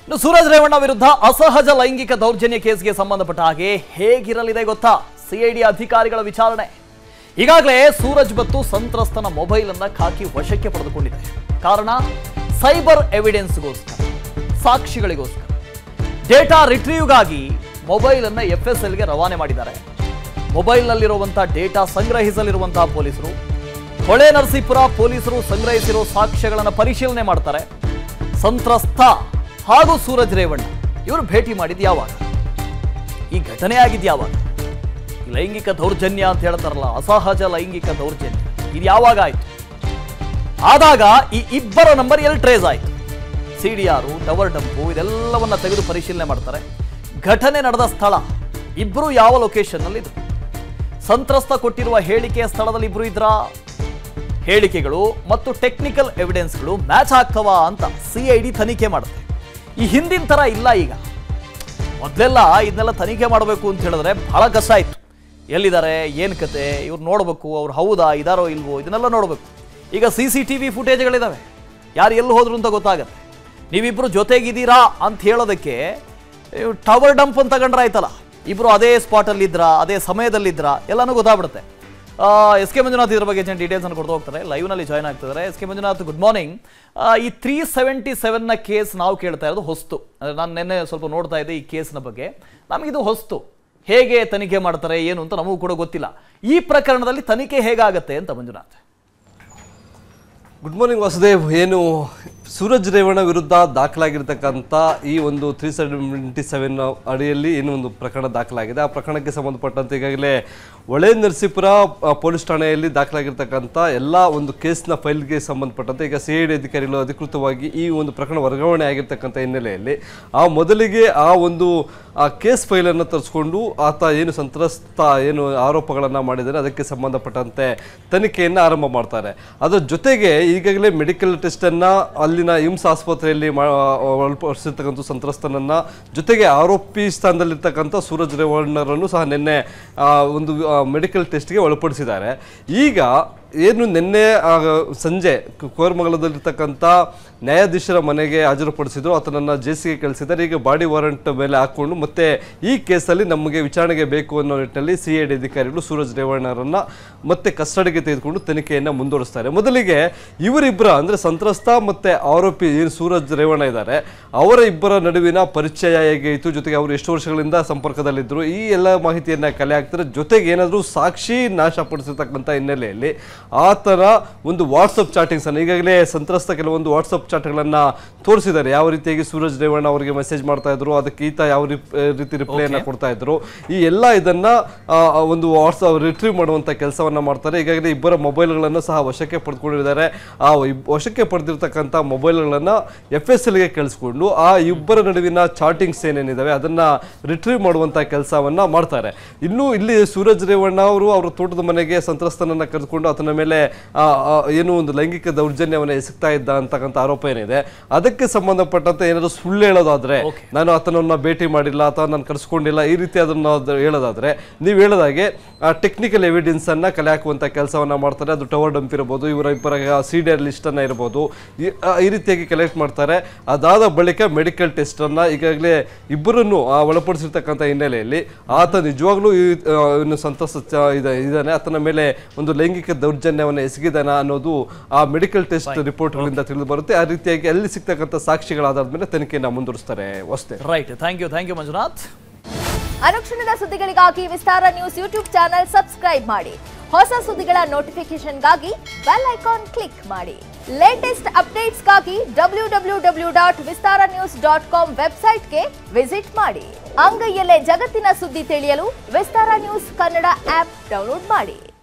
ಇನ್ನು ಸೂರಜ್ ರೇವಣ್ಣ ವಿರುದ್ಧ ಅಸಹಜ ಲೈಂಗಿಕ ದೌರ್ಜನ್ಯ ಕೇಸ್ಗೆ ಸಂಬಂಧಪಟ್ಟ ಹಾಗೆ ಹೇಗಿರಲಿದೆ ಗೊತ್ತಾ ಸಿಐಡಿ ಅಧಿಕಾರಿಗಳ ವಿಚಾರಣೆ ಈಗಾಗಲೇ ಸೂರಜ್ ಮತ್ತು ಸಂತ್ರಸ್ತನ ಮೊಬೈಲ್ ಅನ್ನ ಖಾಕಿ ವಶಕ್ಕೆ ಪಡೆದುಕೊಂಡಿದೆ ಕಾರಣ ಸೈಬರ್ ಎವಿಡೆನ್ಸ್ಗೋಸ್ಕರ ಸಾಕ್ಷಿಗಳಿಗೋಸ್ಕರ ಡೇಟಾ ರಿಟ್ರೀವ್ಗಾಗಿ ಮೊಬೈಲ್ ಅನ್ನ ಎಫ್ ಎಸ್ ಎಲ್ಗೆ ರವಾನೆ ಮಾಡಿದ್ದಾರೆ ಮೊಬೈಲ್ನಲ್ಲಿರುವಂತಹ ಡೇಟಾ ಸಂಗ್ರಹಿಸಲಿರುವಂತಹ ಪೊಲೀಸರು ಹೊಳೆ ನರಸೀಪುರ ಪೊಲೀಸರು ಸಂಗ್ರಹಿಸಿರೋ ಸಾಕ್ಷ್ಯಗಳನ್ನು ಪರಿಶೀಲನೆ ಮಾಡ್ತಾರೆ ಸಂತ್ರಸ್ತ ಹಾಗೂ ಸೂರಜ್ ರೇವಣ್ಣ ಇವರು ಭೇಟಿ ಮಾಡಿದ್ ಯಾವಾಗ ಈ ಘಟನೆ ಆಗಿದ್ ಯಾವಾಗ ಈ ಲೈಂಗಿಕ ದೌರ್ಜನ್ಯ ಅಂತ ಹೇಳ್ತಾರಲ್ಲ ಅಸಹಜ ಲೈಂಗಿಕ ದೌರ್ಜನ್ಯ ಇದು ಯಾವಾಗ ಆಯ್ತು ಆದಾಗ ಈ ಇಬ್ಬರ ನಂಬರ್ ಎಲ್ಲಿ ಟ್ರೇಸ್ ಆಯ್ತು C D R tower dump ಇದೆಲ್ಲವನ್ನ ತೆಗೆದು ಪರಿಶೀಲನೆ ಮಾಡ್ತಾರೆ ಘಟನೆ ನಡೆದ ಸ್ಥಳ ಇಬ್ಬರು ಯಾವ ಲೊಕೇಶನ್ನಲ್ಲಿ ಇದ್ರು ಸಂತ್ರಸ್ತ ಕೊಟ್ಟಿರುವ ಹೇಳಿಕೆಯ ಸ್ಥಳದಲ್ಲಿ ಇಬ್ರು ಇದ್ರಾ ಹೇಳಿಕೆಗಳು ಮತ್ತು ಟೆಕ್ನಿಕಲ್ ಎವಿಡೆನ್ಸ್ಗಳು ಮ್ಯಾಚ್ ಆಗ್ತವಾ ಅಂತ ಸಿಐಡಿ ತನಿಖೆ ಮಾಡುತ್ತೆ ಈ ಹಿಂದಿನ ಥರ ಇಲ್ಲ ಈಗ ಮೊದಲೆಲ್ಲ ಇದನ್ನೆಲ್ಲ ತನಿಖೆ ಮಾಡಬೇಕು ಅಂತ ಹೇಳಿದ್ರೆ ಬಹಳ ಕಷ್ಟ ಆಯಿತು ಎಲ್ಲಿದ್ದಾರೆ ಏನು ಕತೆ ಇವ್ರು ನೋಡಬೇಕು ಅವ್ರು ಹೌದಾ ಇದಾರೋ ಇಲ್ವೋ ಇದನ್ನೆಲ್ಲ ನೋಡಬೇಕು ಈಗ ಸಿ ಸಿ ಟಿ ವಿ ಫುಟೇಜ್ಗಳಿದ್ದಾವೆ ಯಾರು ಎಲ್ಲಿ ಹೋದ್ರು ಅಂತ ಗೊತ್ತಾಗತ್ತೆ ನೀವಿಬ್ರು ಜೊತೆಗಿದ್ದೀರಾ ಅಂತ ಹೇಳೋದಕ್ಕೆ ಟವರ್ ಡಂಪ್ ಅಂತ ತಗೊಂಡ್ರೆ ಆಯ್ತಲ್ಲ ಇಬ್ರು ಅದೇ ಸ್ಪಾಟಲ್ಲಿದ್ರಾ ಅದೇ ಸಮಯದಲ್ಲಿದ್ರಾ ಎಲ್ಲನೂ ಗೊತ್ತಾಗ್ಬಿಡುತ್ತೆ ಎಸ್ ಕೆ ಮಂಜುನಾಥ್ ಇದ್ರ ಬಗ್ಗೆ ಹೆಚ್ಚಿನ ಡೀಟೇಲ್ಸ್ ಅನ್ನು ಕೊಡ್ತಾ ಹೋಗ್ತಾರೆ ಲೈವ್ನಲ್ಲಿ ಜಾಯ್ನ್ ಆಗ್ತಿದ್ದಾರೆ S K Manjunath good morning ಈ ತ್ರೀ ಸೆವೆಂಟಿ ಸೆವೆನ್ನ ಕೇಸ್ ನಾವು ಕೇಳ್ತಾ ಇರೋದು ಹೊಸ್ತು ಅಂದ್ರೆ ನಾನು ನಿನ್ನೆ ಸ್ವಲ್ಪ ನೋಡ್ತಾ ಇದ್ದೆ ಈ ಕೇಸ್ನ ಬಗ್ಗೆ ನಮಗಿದು ಹೊಸ್ತು ಹೇಗೆ ತನಿಖೆ ಮಾಡ್ತಾರೆ ಏನು ಅಂತ ನಮಗೂ ಕೂಡ ಗೊತ್ತಿಲ್ಲ ಈ ಪ್ರಕರಣದಲ್ಲಿ ತನಿಖೆ ಹೇಗಾಗತ್ತೆ ಅಂತ ಮಂಜುನಾಥ್ ಗುಡ್ ಮಾರ್ನಿಂಗ್ ವಾಸುದೇವ್ ಏನು ಸೂರಜ್ ರೇವಣ್ಣ ವಿರುದ್ಧ ದಾಖಲಾಗಿರ್ತಕ್ಕಂಥ ಈ ಒಂದು ತ್ರೀ ಸೆವೆಂಟಿ ಸೆವೆನ್ ಅಡಿಯಲ್ಲಿ ಏನು ಒಂದು ಪ್ರಕರಣ ದಾಖಲಾಗಿದೆ ಆ ಪ್ರಕರಣಕ್ಕೆ ಸಂಬಂಧಪಟ್ಟಂತೆ ಈಗಾಗಲೇ ಹೊಳೆ ನರಸೀಪುರ ಆ, ಪೊಲೀಸ್ ಠಾಣೆಯಲ್ಲಿ ದಾಖಲಾಗಿರ್ತಕ್ಕಂಥ ಎಲ್ಲ ಒಂದು ಕೇಸ್ನ ಫೈಲ್ಗೆ ಸಂಬಂಧಪಟ್ಟಂತೆ ಈಗ ಸಿ ಐ ಡಿ ಅಧಿಕಾರಿಗಳು ಅಧಿಕೃತವಾಗಿ ಈ ಒಂದು ಪ್ರಕರಣ ವರ್ಗಾವಣೆ ಆಗಿರ್ತಕ್ಕಂಥ ಹಿನ್ನೆಲೆಯಲ್ಲಿ ಆ ಮೊದಲಿಗೆ ಆ ಒಂದು ಆ ಕೇಸ್ ಫೈಲನ್ನು ತರಿಸ್ಕೊಂಡು ಆತ ಏನು ಸಂತ್ರಸ್ತ ಏನು ಆರೋಪಗಳನ್ನು ಮಾಡಿದರೆ ಅದಕ್ಕೆ ಸಂಬಂಧಪಟ್ಟಂತೆ ತನಿಖೆಯನ್ನು ಆರಂಭ ಮಾಡ್ತಾರೆ ಅದರ ಜೊತೆಗೆ ಈಗಾಗಲೇ ಮೆಡಿಕಲ್ ಟೆಸ್ಟನ್ನು ಅಲ್ಲಿನ ಇಮ್ಸ್ ಆಸ್ಪತ್ರೆಯಲ್ಲಿ ಮಾ- ಒಳಪಡಿಸಿರ್ತಕ್ಕಂಥ ಸಂತ್ರಸ್ತನನ್ನ ಜೊತೆಗೆ ಆರೋಪಿ ಸ್ಥಾನದಲ್ಲಿರ್ತಕ್ಕಂಥ ಸೂರಜ್ ರೇವಣ್ಣರನ್ನು ಸಹ ನಿನ್ನೆ ಆ, ಒಂದು ಮೆಡಿಕಲ್ ಟೆಸ್ಟ್ಗೆ ಒಳಪಡಿಸಿದ್ದಾರೆ ಈಗ ಏನು ನಿನ್ನೆ ಆ, ಸಂಜೆ ಕ- ಕೋರಮಂಗಲದಲ್ಲಿರ್ತಕ್ಕಂಥ ನ್ಯಾಯಾಧೀಶರ ಮನೆಗೆ ಹಾಜರುಪಡಿಸಿದ್ರು ಆತನನ್ನು ಜೇಸಿಗೆ ಕಳಿಸಿದ್ದಾರೆ ಈಗ ಬಾಡಿ ವಾರೆಂಟ್ ಮೇಲೆ ಹಾಕ್ಕೊಂಡು ಮತ್ತೆ ಈ ಕೇಸಲ್ಲಿ ನಮಗೆ ವಿಚಾರಣೆಗೆ ಬೇಕು ಅನ್ನೋ ನಿಟ್ಟಿನಲ್ಲಿ ಸಿ ಐ ಡಿ ಅಧಿಕಾರಿಗಳು ಸೂರಜ್ ರೇವಣ್ಣರನ್ನ ಮತ್ತೆ ಕಸ್ಟಡಿಗೆ ತೆಗೆದುಕೊಂಡು ತನಿಖೆಯನ್ನು ಮುಂದುವರಿಸ್ತಾರೆ ಮೊದಲಿಗೆ ಇವರಿಬ್ಬರ ಅಂದರೆ ಸಂತ್ರಸ್ತ ಮತ್ತೆ ಆರೋಪಿ ಏನು ಸೂರಜ್ ರೇವಣ್ಣ ಇದ್ದಾರೆ ಅವರ ಇಬ್ಬರ ನಡುವಿನ ಪರಿಚಯ ಹೇಗಿತ್ತು ಜೊತೆಗೆ ಅವರು ಎಷ್ಟು ವರ್ಷಗಳಿಂದ ಸಂಪರ್ಕದಲ್ಲಿದ್ದರು ಈ ಎಲ್ಲ ಮಾಹಿತಿಯನ್ನು ಕಲೆ ಹಾಕ್ತಾರೆ ಜೊತೆಗೆ ಏನಾದರೂ ಸಾಕ್ಷಿ ನಾಶಪಡಿಸಿರ್ತಕ್ಕಂಥ ಹಿನ್ನೆಲೆಯಲ್ಲಿ ಆತನ ಒಂದು ವಾಟ್ಸಪ್ ಚಾಟಿಂಗ್ಸ್ ಅನ್ನು ಈಗಾಗಲೇ ಸಂತ್ರಸ್ತ ಕೆಲವೊಂದು ವಾಟ್ಸಪ್ ಚಾಟ್ಗಳನ್ನು ತೋರಿಸಿದ್ದಾರೆ ಯಾವ ರೀತಿಯಾಗಿ ಸೂರಜ್ ರೇವಣ್ಣ ಅವರಿಗೆ ಮೆಸೇಜ್ ಮಾಡ್ತಾ ಇದ್ರು ಅದಕ್ಕೆ ಈತ ಯಾವ ರಿಪ್- ರೀತಿ ರಿಪ್ಲೈಯನ್ನು ಕೊಡ್ತಾ ಇದ್ರು ಈ ಎಲ್ಲ ಇದನ್ನ ಆ, ಆ ಒಂದು ವಾಟ್ಸಪ್ ರಿಟ್ರೀವ್ ಮಾಡುವಂತ ಕೆಲಸವನ್ನ ಮಾಡ್ತಾರೆ ಈಗಾಗಲೇ ಇಬ್ಬರ ಮೊಬೈಲ್ಗಳನ್ನು ಸಹ ವಶಕ್ಕೆ ಪಡೆದುಕೊಂಡಿದ್ದಾರೆ ಆ ಇಬ್- ವಶಕ್ಕೆ ಪಡೆದಿರ್ತಕ್ಕಂಥ ಮೊಬೈಲ್ಗಳನ್ನ ಎಫ್ ಎಸ್ ಎಲ್ಗೆ ಕಳಿಸ್ಕೊಂಡು ಆ ಇಬ್ಬರ ನಡುವಿನ ಚಾಟಿಂಗ್ಸ್ ಏನೇನಿದಾವೆ ಅದನ್ನ ರಿಟ್ರೀವ್ ಮಾಡುವಂತ ಕೆಲಸವನ್ನ ಮಾಡ್ತಾರೆ ಇನ್ನು ಇಲ್ಲಿ ಸೂರಜ್ ರೇವಣ್ಣ ಅವರು ಅವರ ತೋಟದ ಮನೆಗೆ ಸಂತ್ರಸ್ತನನ್ನ ಕರೆದುಕೊಂಡು ಆತನ ಮೇಲೆ ಆ, ಆ, ಏನು ಒಂದು ಲೈಂಗಿಕ ದೌರ್ಜನ್ಯವನ್ನ ಎಸಗ್ತಾ ಇದ್ದ ಅಂತಕ್ಕಂಥ ಆರೋಪ ಏನಿದೆ ಅದಕ್ಕೆ ಸಂಬಂಧಪಟ್ಟಂತೆ ಏನಾದ್ರು ಸುಳ್ಳು ಹೇಳೋದಾದ್ರೆ ನಾನು ಆತನನ್ನ ಭೇಟಿ ಮಾಡಿಲ್ಲ ಅಥವಾ ನಾನು ಕರೆಸ್ಕೊಂಡಿಲ್ಲ ಈ ರೀತಿ ಅದನ್ನ ಅದ್ ಹೇಳೋದಾದ್ರೆ ನೀವು ಹೇಳೋದಾಗೆ ಟೆಕ್ನಿಕಲ್ ಎವಿಡೆನ್ಸ್ ಅನ್ನ ಕಲೆ ಹಾಕುವಂತ ಕೆಲಸವನ್ನ ಮಾಡ್ತಾರೆ ಅದು ಟವರ್ ಡಂಪ್ ಇರಬಹುದು ಇವರ ಇಬ್ಬರ ಸಿ ಡಿ ಆರ್ ಲಿಸ್ಟ್ ಅನ್ನ ಇರಬಹುದು ಈ ಆ, ಈ ರೀತಿಯಾಗಿ ಕಲೆಕ್ಟ್ ಮಾಡ್ತಾರೆ ಅದಾದ ಬಳಿಕ ಮೆಡಿಕಲ್ ಟೆಸ್ಟ್ ಅನ್ನ ಈಗಾಗಲೇ ಇಬ್ಬರನ್ನು ಆ, ಒಳಪಡಿಸಿರ್ತಕ್ಕಂಥ ಹಿನ್ನೆಲೆಯಲ್ಲಿ ಆತ ನಿಜವಾಗ್ಲೂ ಈ ಆ, ಇನ್ನು ಸಂತಸ ಚ- ಇದೆ- ಇದಾನೆ ಆತನ ಮೇಲೆ ಒಂದು ಲೈಂಗಿಕ ದೌರ್ಜನ್ಯವನ್ನು ಎಸಗಿದಾನ ಅನ್ನೋದು ಆ ಮೆಡಿಕಲ್ ಟೆಸ್ಟ್ ರಿಪೋರ್ಟ್ಗಳಿಂದ ತಿಳಿದು ಬರುತ್ತೆ ಆ ರೀತಿಯಾಗಿ ಅಲ್ಲಿ ಸಿಗ್ತಕ್ಕಂಥ ಸಾಕ್ಷಿಗಳ ಆಧಾರದ ಮೇಲೆ ತನಿಖೆಯನ್ನು ಮುಂದುವರಿಸ್ತಾರೆ ವಸ್ತೆ right thank you thank you Manjunath ಅನುಕ್ಷಣದ ಸುದ್ದಿಗಳಿಗಾಗಿ Vistara news YouTube channel subscribe ಮಾಡಿ ಹೊಸ ಸುದ್ದಿಗಳ ನೋಟಿಫಿಕೇಶನ್ಗಾಗಿ ಬೆಲ್ ಐಕಾನ್ ಕ್ಲಿಕ್ ಮಾಡಿ ಲೇಟೆಸ್ಟ್ ಅಪ್ಡೇಟ್ಸ್ಗಾಗಿ W W W dot Vistara news dot com ವೆಬ್ಸೈಟ್ಗೆ ವಿಸಿಟ್ ಮಾಡಿ ಅಂಗೈಯಲ್ಲೇ ಜಗತ್ತಿನ ಸುದ್ದಿ ತಿಳಿಯಲು Vistara news Kannada app download ಮಾಡಿ